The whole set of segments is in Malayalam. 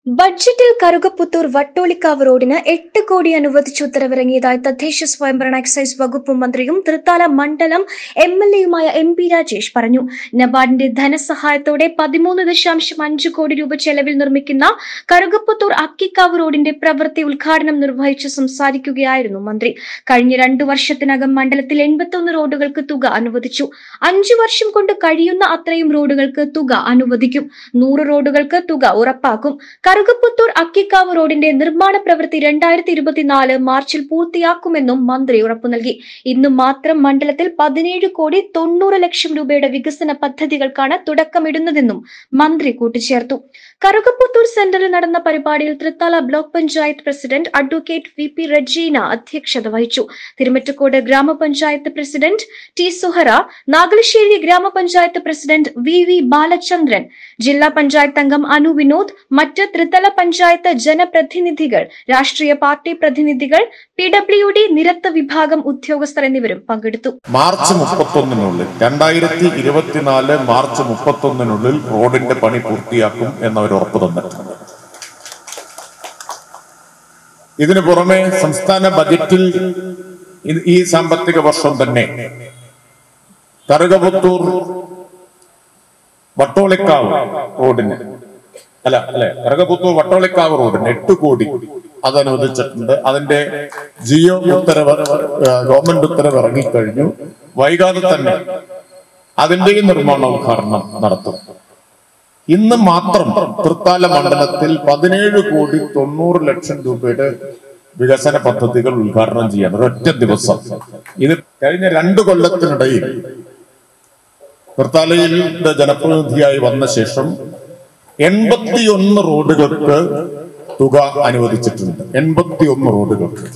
ബഡ്ജറ്റിൽ കറുകപ്പുത്തൂർ വട്ടോളിക്കാവ് റോഡിന് എട്ട് കോടി അനുവദിച്ച് ഉത്തരവിറങ്ങിയതായി തദ്ദേശ സ്വയംഭരണ എക്സൈസ് വകുപ്പ് മന്ത്രിയും തൃത്താല മണ്ഡലം എം എൽ എയുമായ എം പി രാജേഷ് പറഞ്ഞു നബാർഡിന്റെ ധനസഹായത്തോടെ പതിമൂന്ന് ദശാംശം അഞ്ച് കോടി രൂപ ചെലവിൽ നിർമ്മിക്കുന്ന കറുകപ്പുത്തൂർ അക്കിക്കാവ് റോഡിന്റെ പ്രവൃത്തി ഉദ്ഘാടനം നിർവഹിച്ച് സംസാരിക്കുകയായിരുന്നു മന്ത്രി കഴിഞ്ഞ രണ്ടു വർഷത്തിനകം മണ്ഡലത്തിൽ എൺപത്തൊന്ന് റോഡുകൾക്ക് തുക അനുവദിച്ചു അഞ്ചു വർഷം കൊണ്ട് കഴിയുന്ന അത്രയും റോഡുകൾക്ക് തുക അനുവദിക്കും നൂറ് റോഡുകൾക്ക് തുക ഉറപ്പാക്കും കറുകപ്പുത്തൂർ അക്കിക്കാവ് റോഡിന്റെ നിർമ്മാണ പ്രവൃത്തി രണ്ടായിരത്തി ഇരുപത്തിനാല് മാർച്ചിൽ പൂർത്തിയാക്കുമെന്നും മന്ത്രി ഉറപ്പു നൽകി ഇന്നു മാത്രം മണ്ഡലത്തിൽ പതിനേഴ് കോടി തൊണ്ണൂറ് ലക്ഷം രൂപയുടെ വികസന പദ്ധതികൾക്കാണ് തുടക്കമിടുന്നതെന്നും മന്ത്രി കൂട്ടിച്ചേർത്തു കറുകപ്പുത്തൂർ സെന്ററിൽ നടന്ന പരിപാടിയിൽ Thrithala block panchayat president advocate V P Rajeena അധ്യക്ഷത വഹിച്ചു തിരുമറ്റക്കോട് ഗ്രാമപഞ്ചായത്ത് പ്രസിഡന്റ് ടി സുഹറ നാഗലശ്ശേരി ഗ്രാമപഞ്ചായത്ത് പ്രസിഡന്റ് വി വി ബാലചന്ദ്രൻ ജില്ലാ പഞ്ചായത്ത് അംഗം അനു വിനോദ് മറ്റ് ത്രിതല പഞ്ചായത്ത് ജനപ്രതിനിധികൾ രാഷ്ട്രീയ പാർട്ടി പ്രതിനിധികൾ പി ഡബ്ല്യു ഡി നിരത്ത് വിഭാഗം ഉദ്യോഗസ്ഥർ എന്നിവരും പങ്കെടുത്തു മാർച്ച് മുപ്പത്തൊന്നിനുള്ളിൽ രണ്ടായിരത്തി ഇരുപത്തിനാല് മാർച്ച് മുപ്പത്തൊന്നിനുള്ളിൽ റോഡിന്റെ പണി പൂർത്തിയാക്കും എന്നവർ ഉറപ്പു തന്നിട്ടുണ്ട് ഇതിനു പുറമെ സംസ്ഥാന ബജറ്റിൽ ഇത് ഈ സാമ്പത്തിക വർഷം തന്നെ കറുകപുത്തൂർ വട്ടോളിക്കാവ് റോഡിന് അല്ല അല്ലെ കറുകപുത്തൂർ വട്ടോളിക്കാവ് റോഡിന് എട്ട് കോടി അത് അനുവദിച്ചിട്ടുണ്ട് അതിന്റെ ജിയോ ഉത്തരവ് ഏ, ഗവൺമെന്റ് ഉത്തരവ് ഇറങ്ങിക്കഴിഞ്ഞു വൈകാതെ തന്നെ അതിന്റെയും നിർമ്മാണ ഉദ്ഘാടനം നടത്തും ഇന്ന് മാത്രം തൃത്താല മണ്ഡലത്തിൽ പതിനേഴ് കോടി തൊണ്ണൂറ് ലക്ഷം രൂപയുടെ വികസന പദ്ധതികൾ ഉദ്ഘാടനം ചെയ്യാൻ ഒരൊറ്റ ദിവസം ഇത് കഴിഞ്ഞ രണ്ടു കൊല്ലത്തിനിടയിൽ തൃത്താലയുടെ ജനപ്രതിനിധിയായി വന്ന ശേഷം എൺപത്തിയൊന്ന് റോഡുകൾക്ക് തുക അനുവദിച്ചിട്ടുണ്ട് എൺപത്തിയൊന്ന് റോഡുകൾക്ക്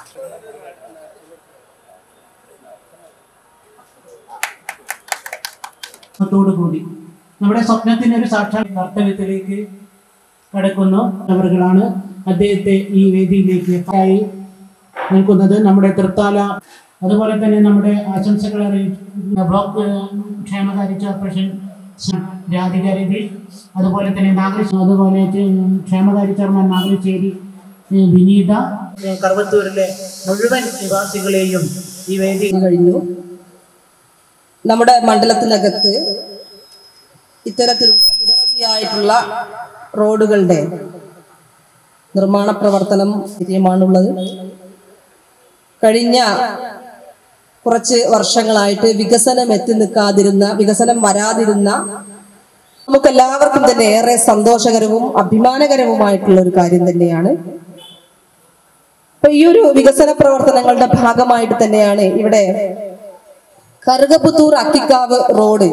കൂടി നമ്മുടെ സ്വപ്നത്തിന്റെ ഒരു സാക്ഷാത് കർത്തവ്യത്തിലേക്ക് കടക്കുന്ന അവറുകളാണ് അദ്ദേഹത്തെ ഈ വേദിയിലേക്ക് ആയി നിൽക്കുന്നത് നമ്മുടെ തൃത്താല അതുപോലെ തന്നെ നമ്മുടെ ആശംസകൾ അറിയിക്കുന്ന ബ്ലോക്ക് ക്ഷേമകാര്യ ചെയർപേഴ്സൺ രാധിക രതീഷ് അതുപോലെ തന്നെ നാഗരി അതുപോലെ ക്ഷേമകാര്യ ചെയർമാൻ നാഗരിശ്ശേരി ഏഹ് വിനീത ഏഹ് കറുവത്തൂരിലെ മുഴുവൻ നിവാസികളെയും ഈ വേദി കഴിഞ്ഞു നമ്മുടെ മണ്ഡലത്തിനകത്ത് ഇത്തരത്തിലുള്ള നിരവധിയായിട്ടുള്ള റോഡുകളുടെ നിർമ്മാണ പ്രവർത്തനം സ്ഥിരമാണുള്ളത് കഴിഞ്ഞ കുറച്ച് വർഷങ്ങളായിട്ട് വികസനം എത്തി നിൽക്കാതിരുന്ന വികസനം വരാതിരുന്ന നമുക്ക് എല്ലാവർക്കും തന്നെ ഏറെ സന്തോഷകരവും അഭിമാനകരവുമായിട്ടുള്ള ഒരു കാര്യം തന്നെയാണ് അപ്പൊ ഈ ഒരു വികസന പ്രവർത്തനങ്ങളുടെ ഭാഗമായിട്ട് തന്നെയാണ് ഇവിടെ കറുകപുത്തൂർ അക്കിക്കാവ് റോഡ്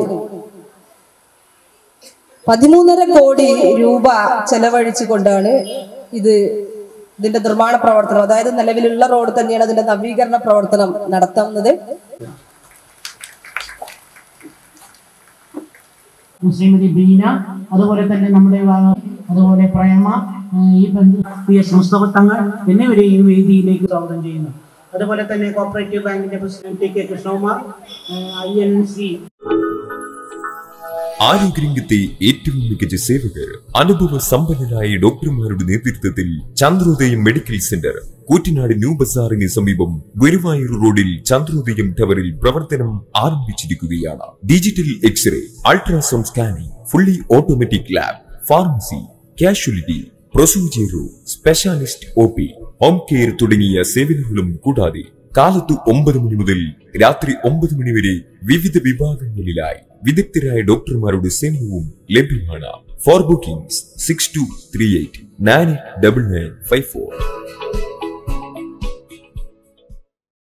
പതിമൂന്നര കോടി രൂപ ചെലവഴിച്ചുകൊണ്ടാണ് ഇത് ഇതിന്റെ നിർമ്മാണ പ്രവർത്തനം അതായത് നിലവിലുള്ള റോഡ് തന്നെയാണ് അതിന്റെ നവീകരണ പ്രവർത്തനം നടത്തുന്നത് ശ്രീമതി ബീന അതുപോലെ തന്നെ നമ്മുടെ വാ- അതുപോലെ പ്രേമ ആ, ഈ ബന്ധു പി എസ് മുസ്തഫ തങ്ങൾ എന്നിവരെ ഈ വേദിയിലേക്ക് സ്വാഗതം ചെയ്യുന്നു അതുപോലെ തന്നെ കോപ്പറേറ്റീവ് ബാങ്കിന്റെ president T K Krishnakumar I N C ആരോഗ്യരംഗത്തെ ഏറ്റവും മികച്ച സേവകർ അനുഭവ സമ്പന്നരായ ഡോക്ടർമാരുടെ നേതൃത്വത്തിൽ Chandrodayam medical centre Koottanad new ബസാറിന് സമീപം ഗുരുവായൂർ റോഡിൽ ചന്ദ്രോദയം ടവറിൽ പ്രവർത്തനം ആരംഭിച്ചിരിക്കുകയാണ് digital x ray ultrasound scanning fully automatic lab pharmacy casualty procedure specialist O P home care തുടങ്ങിയ സേവനങ്ങളും കൂടാതെ കാലത്ത് ഒമ്പത് മണി മുതൽ രാത്രി ഒമ്പത് മണി വരെ വിവിധ വിഭാഗങ്ങളിലായി വിദഗ്ധരായ ഡോക്ടർമാരുടെ സേവനവും ലഭ്യമാണ് for bookings six two three eight nine double nine five four